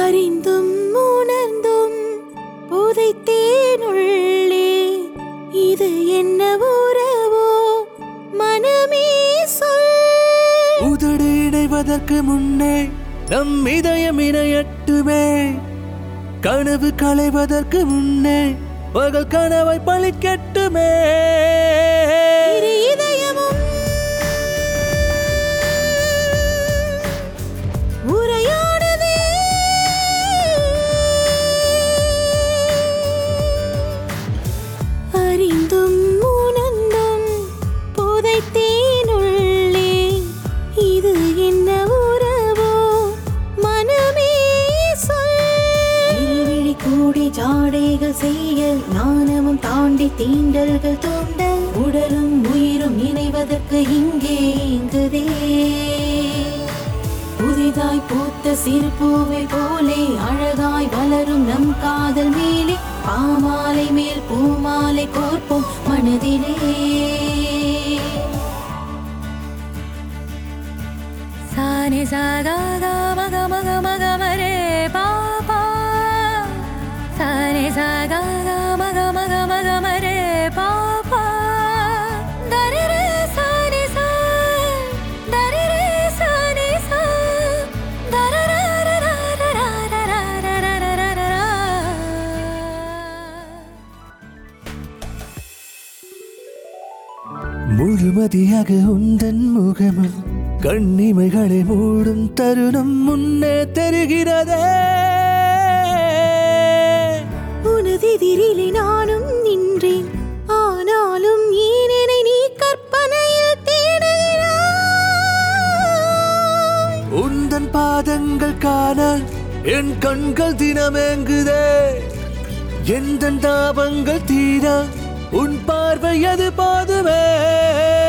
அறிந்தும் உணர்ந்தும் புதைத்தேனுள்ளே இது என்ன உறவோ மனமே சொல் உதடு இணைவதற்கு முன்னே நம் இதயம் இணையட்டுமே கனவு களைவதற்கு முன்னே பகல் கனவை பழிக்கட்டுமே இரு இதயமும் உரையாடுதே அறிந்தும் உணர்ந்தும் புதைத்தேனுள்ளே இது என்ன உறவோ மனமே சொல் இருவிழி கூடி ஜாடைகள் செய்ய ஞானமும் தாண்டி தீண்டல்கள் தோண்ட உடலும் உயிரும் இணைவதற்கு இங்கே இங்குதே புதிதாய் பூத்த சிறு பூவை போலே அழகாய் வளரும் நம் காதல் மேலே பாமாலை மேல் பூமாலை கோர்ப்போம் மனதிலே சானி சாகா மக மக மக மரே பாப்பா சானி சாகா மக மக மக மரே பாப்பா தரரே சானி சா தரரே சானி சா முழுமதியாக உந்தன் முகமும் கண்ணிமைகளை மூடும் தருணம் முன்னே தெரிகிறதே உனதெதிரிலே நானும் நின்றேன் ஆனாலும் ஏனெனை நீ கற்பனையில் தேடுகிறாய் உந்தன் பாதங்கள் காண என் கண்கள் தினமேங்குதே எந்த தாபங்கள் தீர உன் பார்வை அது போதுமே